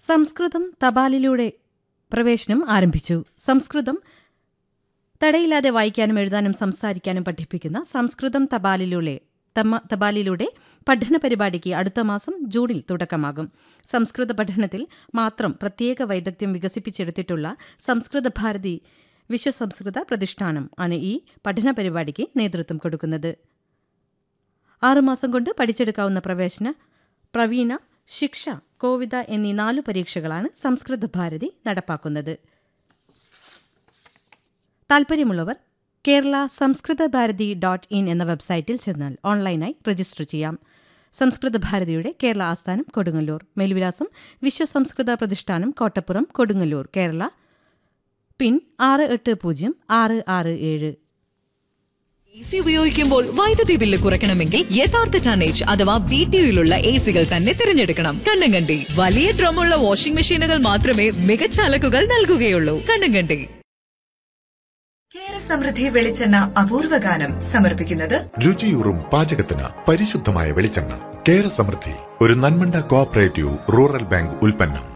സംസ്കൃതം തപാലിലൂടെ പ്രവേശനം ആരംഭിച്ചു സംസ്കൃതം തടയില്ലാതെ വായിക്കാനും എഴുതാനും സംസാരിക്കാനും പഠിപ്പിക്കുന്ന സംസ്കൃതം തപാലിലൂടെ തമ- തപാലിലൂടെ പഠന പരിപാടിക്ക് അടുത്ത മാസം ജൂണിൽ തുടക്കമാകും സംസ്കൃത പഠനത്തിൽ മാത്രം പ്രത്യേക വൈദഗ്ധ്യം വികസിപ്പിച്ചെടുത്തിട്ടുള്ള സംസ്കൃത ഭാരതി വിശ്വസംസ്കൃത പ്രതിഷ്ഠാനം ആണ് ഈ പഠന പരിപാടിക്ക് നേതൃത്വം കൊടുക്കുന്നത് ആറുമാസം കൊണ്ട് പഠിച്ചെടുക്കാവുന്ന പ്രവേശന പ്രവീണ ശിക്ഷ കോവിത എന്നീ നാലു പരീക്ഷകളാണ് സംസ്കൃത ഭാരതി നടപ്പാക്കുന്നത് താൽപ്പര്യമുള്ളവർ കേരള സംസ്കൃത ഭാരതി ഡോട്ട് ഇൻ എന്ന വെബ്സൈറ്റിൽ ചെന്നാൽ ഓൺലൈനായി രജിസ്റ്റർ ചെയ്യാം സംസ്കൃത ഭാരതിയുടെ കേരള ആസ്ഥാനം കൊടുങ്ങല്ലൂർ മേൽവിലാസം വിശ്വസംസ്കൃത പ്രതിഷ്ഠാനം കോട്ടപ്പുറം കൊടുങ്ങല്ലൂർ കേരള പിൻ ആറ് എട്ട് പൂജ്യം ആറ് ആറ് ഏഴ് എ സി ഉപയോഗിക്കുമ്പോൾ വൈദ്യുതി ബില്ല് കുറയ്ക്കണമെങ്കിൽ യഥാർത്ഥ ടണേജ് അഥവാ ബി ടി യുയിലുള്ള എ സികൾ തന്നെ തിരഞ്ഞെടുക്കണം കണ്ണങ്കണ്ടി വലിയ ഡ്രമ്മുള്ള വാഷിംഗ് മെഷീനുകൾ മാത്രമേ മികച്ച അലക്കുകൾ നൽകുകയുള്ളൂ കണ്ണങ്കണ്ടി കേര സമൃദ്ധി വെളിച്ചെണ്ണ അപൂർവ ഗാനം സമർപ്പിക്കുന്നത് രുചിയൂറും പാചകത്തിന് പരിശുദ്ധമായ വെളിച്ചെണ്ണ കേര സമൃദ്ധി ഒരു നന്മണ്ട കോഓപ്പറേറ്റീവ് റൂറൽ ബാങ്ക് ഉൽപ്പന്നം